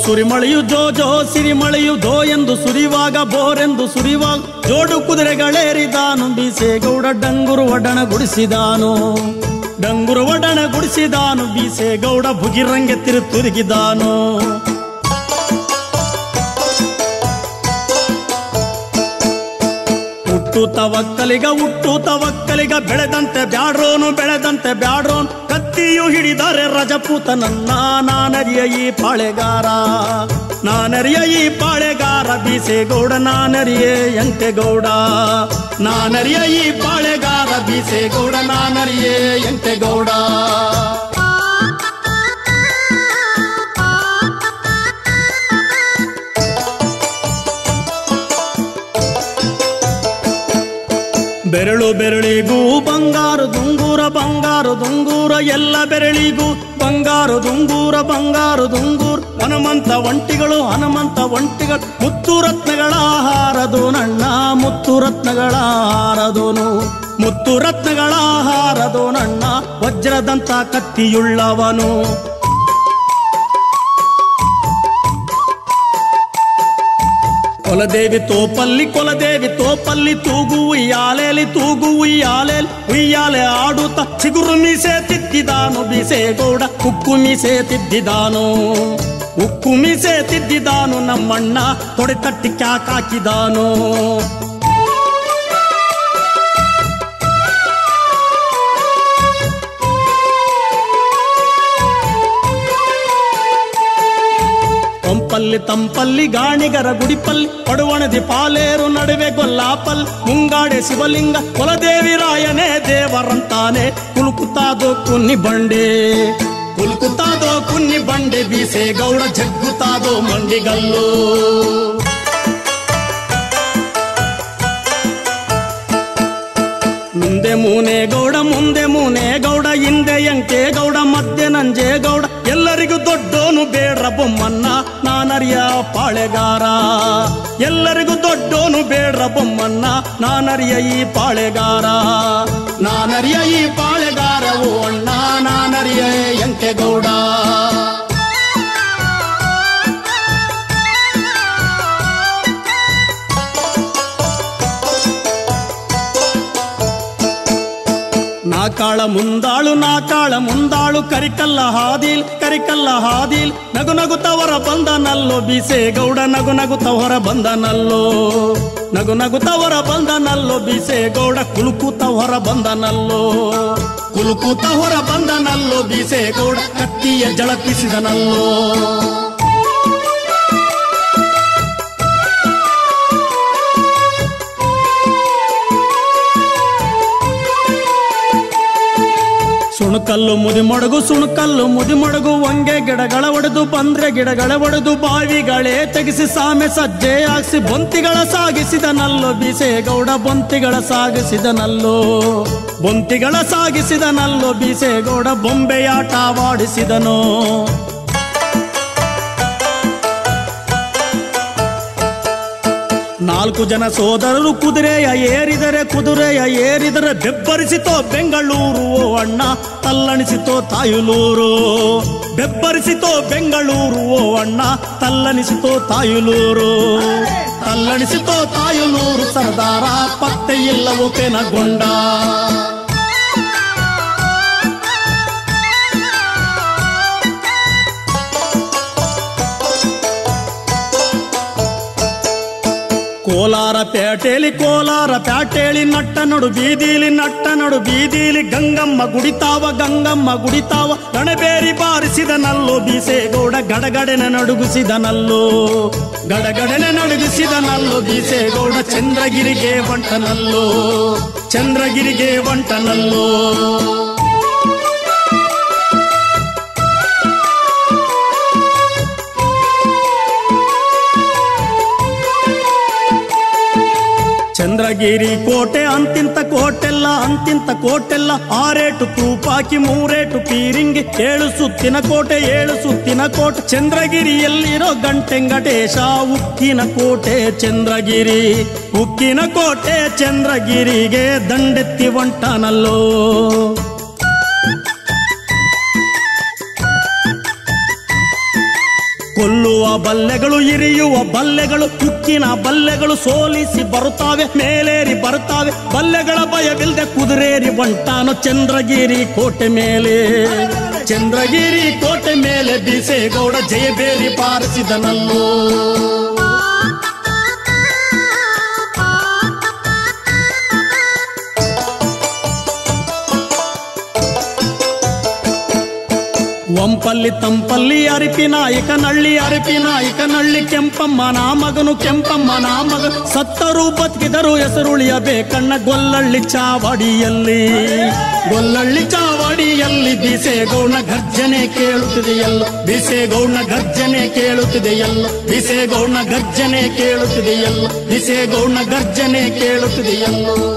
ಸುರಿಮಳೆಯು ಜೋ ಜೋ ಸಿರಿಮಳೆಯು ದೋ ಎಂದು ಸುರಿವಾಗ ಬೋರೆಂದು ಸುರಿವಾಗ ಜೋಡು ಕುದುರೆಗಳೇರಿದಾನು ಬೀಸೇಗೌಡ ಡಂಗುರು ಒಡಣ ಗುಡಿಸಿದಾನು ಡಂಗುರು ಒಡಣ ಗುಡಿಸಿದಾನು ಬೀಸೇಗೌಡ ಭುಗಿರಂಗೆ ತಿರು ತಿರುಗಿದಾನು ಹುಟ್ಟು ತವಕ್ಕಲಿಗ ಹುಟ್ಟು ತವಕ್ಕಲಿಗ ಬೆಳೆದಂತೆ ಬ್ಯಾಡ್ರೋನು ಬೆಳೆದಂತೆ ಬ್ಯಾಡ್ರೋನ್ ಕತ್ತಿಯು ಹಿಡಿದರೆ ರಜಪೂತನನ್ನ ನಾನರಿಯ ಈ ಪಾಳೆಗಾರ ನಾನರಿಯ ಈ ಪಾಳೆಗಾರ ಬೀಸೇಗೌಡ ನಾನರಿಯೇ ಎಂಟೆಗೌಡ ನಾನರಿಯ ಈ ಪಾಳೆಗಾರ ಬೀಸೇಗೌಡ ನಾನರಿಯೇ ಎಂಟೆಗೌಡ ಬೆರಳು ಬೆರಳಿಗೂ ಬಂಗಾರು ದುಂಗೂರ ಬಂಗಾರು ದುಂಗೂರ ಎಲ್ಲ ಬೆರಳಿಗೂ ಬಂಗಾರು ದುಂಗೂರ ಬಂಗಾರು ದುಂಗೂರ್ ಹನುಮಂತ ಒಂಟಿಗಳು ಹನುಮಂತ ಒಂಟಿಗಳು ಮುತ್ತು ರತ್ನಗಳ ಹಾರದು ನಣ್ಣ ಮುತ್ತು ರತ್ನಗಳ ಹಾರದೋನು ಮುತ್ತು ರತ್ನಗಳ ಹಾರದು ನಣ್ಣ ವಜ್ರದಂತ ಕತ್ತಿಯುಳ್ಳವನು ಕೊಲದೇವಿ ತೋಪಲ್ಲಿ ಕೊಲದೇವಿ ತೋಪಲ್ಲಿ ತೂಗು ಉಯ್ಯಾಲೆಲಿ ತೂಗು ಉಯ್ಯಾಲೆಲಿ ಉಯ್ಯಾಲೆ ಆಡುತ್ತ ಚಿಗುರು ಮೀಸೆ ತಿದ್ದಿದಾನು ಬೀಸೇಗೌಡ ಉಕ್ಕು ಮೀಸೆ ತಿದ್ದಿದಾನು ಉಕ್ಕು ಮೀಸೆ ತಿದ್ದಿದಾನು ನಮ್ಮಣ್ಣ ತೊಡೆ ತಟ್ಟಿ ಕ್ಯಾಕ್ ಹಾಕಿದಾನು ಪಂಪಲ್ಲಿ ತಂಪಲ್ಲಿ ಗಾಣಿಗರ ಗುಡಿಪಲ್ಲಿ ಪಡುವಣದಿ ಪಾಲೇರು ನಡುವೆ ಗೊಲ್ಲಾಪಲ್ ಮುಂಗಾಡೆ ಶಿವಲಿಂಗ ಕುಲದೇವಿ ರಾಯನೇ ದೇವರಂತಾನೆ ಕುಲುಕುತ್ತಾದೋ ಕುನ್ನಿ ಬಂಡೆ ಕುಲುಕುತ್ತಾದೋ ಕುನ್ನಿ ಬಂಡೆ ಬೀಸೆ ಗೌಡ ಜಗ್ಗುತ್ತಾದೋ ಮಂಡಿಗಲ್ಲು ಮುಂದೆ ಮೂನೆ ಗೌಡ ಮುಂದೆ ಮೂನೆ ಗೌಡ ಹಿಂದೆ ಎಂಕೆ ಗೌಡ ಮಧ್ಯೆ ನಂಜೆ ಗೌಡ ಎಲ್ಲರಿಗೂ ದೊಡ್ಡೋನು ಬೇಡ್ರ ಬೊಮ್ಮನ್ನ ನಾನರಿಯ ಪಾಳೆಗಾರ ಎಲ್ಲರಿಗೂ ದೊಡ್ಡೋನು ಬೇಡ್ರ ಬೊಮ್ಮನ್ನ ನಾನರಿಯ ಈ ಪಾಳೆಗಾರ ನಾನರಿಯ ಈ ಪಾಳೆಗಾರ ಓ ಅಣ್ಣ ನಾನರಿಯ ಎಂಕೆ ಗೌಡ ನಾಕಾಳ ಮುಂದಾಳು ನಾಕಾಳ ಮುಂದಾಳು ಕರಿಕಲ್ಲ ಹಾದಿಲ್ ಕರಿಕಲ್ಲ ಹಾದಿಲ್ ನಗು ನಗುತ್ತವರ ಬಂದನಲ್ಲೋ ಬೀಸೆ ಗೌಡ ನಗು ನಗುತ್ತ ಹೊರ ಬಂದನಲ್ಲೋ ನಗು ನಗುತ್ತವರ ಬಂದನಲ್ಲೋ ಬೀಸೆ ಗೌಡ ಕುಲುಕುತ ಹೊರ ಬಂದನಲ್ಲೋ ಕುಲುಕುತ ಹೊರ ಬಂದನಲ್ಲೋ ಬೀಸೆ ಗೌಡ ಕತ್ತಿಯ ಜಳಪಿಸಿದನಲ್ಲೋ ಸುಣಕಲ್ಲು ಮುದಿ ಮೊಡಗು ಸುಣಕಲ್ಲು ಮುದಿ ಮೊಡಗು ಒಂಗೆ ಗಿಡಗಳ ಒಡೆದು ಬಂದ್ರೆ ಗಿಡಗಳ ಒಡೆದು ಬಾವಿಗಳೇ ತೆಗೆಸಿ ಸಾಮೆ ಸಜ್ಜೆ ಹಾಕ್ಸಿ ಬೊಂತಿಗಳ ಸಾಗಿಸಿದನಲ್ಲೋ ಬೀಸೇಗೌಡ ಬೊಂತಿಗಳ ಸಾಗಿಸಿದನಲ್ಲೋ ಬೊಂತಿಗಳ ಸಾಗಿಸಿದನಲ್ಲೋ ಬೀಸೇಗೌಡ ಬೊಂಬೆಯಾಟವಾಡಿಸಿದನೋ ನಾಲ್ಕು ಜನ ಸೋದರರು ಕುದುರೆಯ ಏರಿದರೆ ಕುದುರೆಯ ಏರಿದರೆ ಬೆಬ್ಬರಿಸಿತೋ ಬೆಂಗಳೂರು ಓ ಅಣ್ಣ ತಲ್ಲಣಿಸಿತೋ ತಾಯುಲೂರು ಬೆಬ್ಬರಿಸಿತೋ ಬೆಂಗಳೂರು ಓ ಅಣ್ಣ ತಲ್ಲಣಿಸಿತೋ ತಾಯುಲೂರು ತಲ್ಲಣಿಸಿತೋ ತಾಯುಲೂರು ಸರ್ದಾರ ಪತ್ತೆ ಇಲ್ಲವೋ ಪೆನಗೊಂಡ ಕೋಲಾರ ಪೇಟೆಲಿ ಕೋಲಾರ ಪ್ಯಾಟೇಳಿ ನಟ್ಟ ನಡು ಬೀದಿಲಿ ನಟ್ಟ ನಡು ಬೀದಿಲಿ ಗಂಗಮ್ಮ ಗುಡಿತಾವ ಗಂಗಮ್ಮ ಗುಡಿತಾವ ಗಣಬೇರಿ ಬಾರಿಸಿದನಲ್ಲೋ ಬೀಸೇಗೌಡ ಗಡಗಡೆನ ನಡುಗಿಸಿದನಲ್ಲೋ ಗಡಗಡೆನೆ ನಡುಗಿಸಿದನಲ್ಲೋ ಬೀಸೇಗೌಡ ಚಂದ್ರಗಿರಿಗೆ ಬಂಟನಲ್ಲೋ ಚಂದ್ರಗಿರಿಗೆ ಬಂಟನಲ್ಲೋ ಚಂದ್ರಗಿರಿ ಕೋಟೆ ಅಂತಿಂತ ಕೋಟೆಲ್ಲ ಅಂತಿಂತ ಕೋಟೆಲ್ಲ ಆರೇಟು ತೂಪಾಕಿ ಮೂರೇಟು ಪೀರಿಂಗಿ ಏಳು ಸುತ್ತಿನ ಕೋಟೆ ಏಳು ಸುತ್ತಿನ ಕೋಟೆ ಚಂದ್ರಗಿರಿಯಲ್ಲಿರೋ ಗಂಟೆಂಗಟೇಶ ಉಕ್ಕಿನ ಕೋಟೆ ಚಂದ್ರಗಿರಿ ಉಕ್ಕಿನ ಕೋಟೆ ಚಂದ್ರಗಿರಿಗೆ ದಂಡೆತ್ತಿ ಹೊಂಟನಲ್ಲೋ ಕೊಲ್ಲು ಕೊಲ್ಲುವ ಬಲ್ಲೆಗಳು ಇರಿಯುವ ಬಲ್ಲೆಗಳು ಉಕ್ಕಿನ ಬಲ್ಲೆಗಳು ಸೋಲಿಸಿ ಬರುತ್ತಾವೆ ಮೇಲೇರಿ ಬರುತ್ತಾವೆ ಬಲ್ಲೆಗಳ ಭಯವಿಲ್ಲದೆ ಕುದುರೇರಿ ಬಂಟಾನು ಚಂದ್ರಗಿರಿ ಕೋಟೆ ಮೇಲೆ ಚಂದ್ರಗಿರಿ ಕೋಟೆ ಮೇಲೆ ಬೀಸೇಗೌಡ ಜಯಬೇರಿ ಪಾರಿಸಿದನಲ್ಲೋ ಒಂಪಲ್ಲಿ ತಂಪಲ್ಲಿ ಅರಿಪಿ ನಾಯಕ ನಳ್ಳಿ ಅರಿಪಿ ನಾಯಕ ನಳ್ಳಿ ಕೆಂಪಮ್ಮನ ಮಗನು ಕೆಂಪಮ್ಮನ ಮಗ ಸತ್ತರು ಬದುಕಿದರು ಹೆಸರುಳಿಯಬೇಕಣ್ಣ ಗೊಲ್ಲಳ್ಳಿ ಚಾವಡಿಯಲ್ಲಿ ಗೊಲ್ಲಳ್ಳಿ ಚಾವಡಿಯಲ್ಲಿ ಬಿಸೇಗೌಡ ಗರ್ಜನೆ ಕೇಳುತ್ತಿದೆಯಲ್ಲ ಬಿಸೇಗೌಡ ಗರ್ಜನೆ ಕೇಳುತ್ತಿದೆಯಲ್ಲ ಬಿಸೇಗೌಡ ಗರ್ಜನೆ ಕೇಳುತ್ತಿದೆಯಲ್ಲ ಬಿಸೇಗೌಡ ಗರ್ಜನೆ ಕೇಳುತ್ತಿದೆಯಲ್ಲ